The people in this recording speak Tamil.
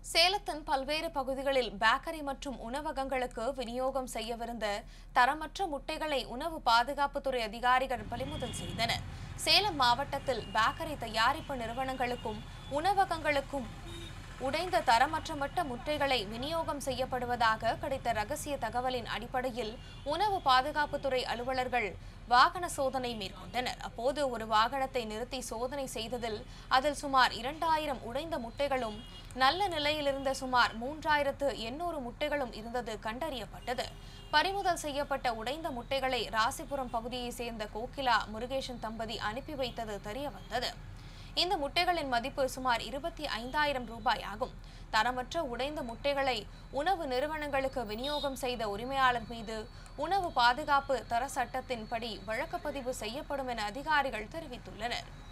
சேலத்தின் பல்வேறு பகுதிகளில் பேக்கரி மற்றும் உணவகங்களுக்கு விநியோகம் செய்யவிருந்த தரமற்ற முட்டைகளை உணவு பாதுகாப்புத்துறை அதிகாரிகள் பறிமுதல் செய்தனர் சேலம் மாவட்டத்தில் பேக்கரி தயாரிப்பு நிறுவனங்களுக்கும் உணவகங்களுக்கும் உடைந்த தரமற்ற மட்ட முட்டைகளை விநியோகம் செய்யப்படுவதாக கிடைத்த ரகசிய தகவலின் அடிப்படையில் உணவு பாதுகாப்புத்துறை அலுவலர்கள் வாகன சோதனை மேற்கொண்டனர் அப்போது ஒரு வாகனத்தை நிறுத்தி சோதனை செய்ததில் அதில் சுமார் இரண்டாயிரம் உடைந்த முட்டைகளும் நல்ல நிலையில் இருந்த சுமார் மூன்றாயிரத்து எண்ணூறு முட்டைகளும் இருந்தது கண்டறியப்பட்டது பறிமுதல் செய்யப்பட்ட உடைந்த முட்டைகளை ராசிபுரம் பகுதியைச் சேர்ந்த கோகிலா முருகேசன் தம்பதி அனுப்பி வைத்தது தெரியவந்தது இந்த முட்டைகளின் மதிப்பு சுமார் இருபத்தி ஐந்தாயிரம் ரூபாய் ஆகும் தரமற்ற உடைந்த முட்டைகளை உணவு நிறுவனங்களுக்கு விநியோகம் செய்த உரிமையாளர் மீது உணவு பாதுகாப்பு தர சட்டத்தின்படி வழக்குப்பதிவு செய்யப்படும் என அதிகாரிகள் தெரிவித்துள்ளனர்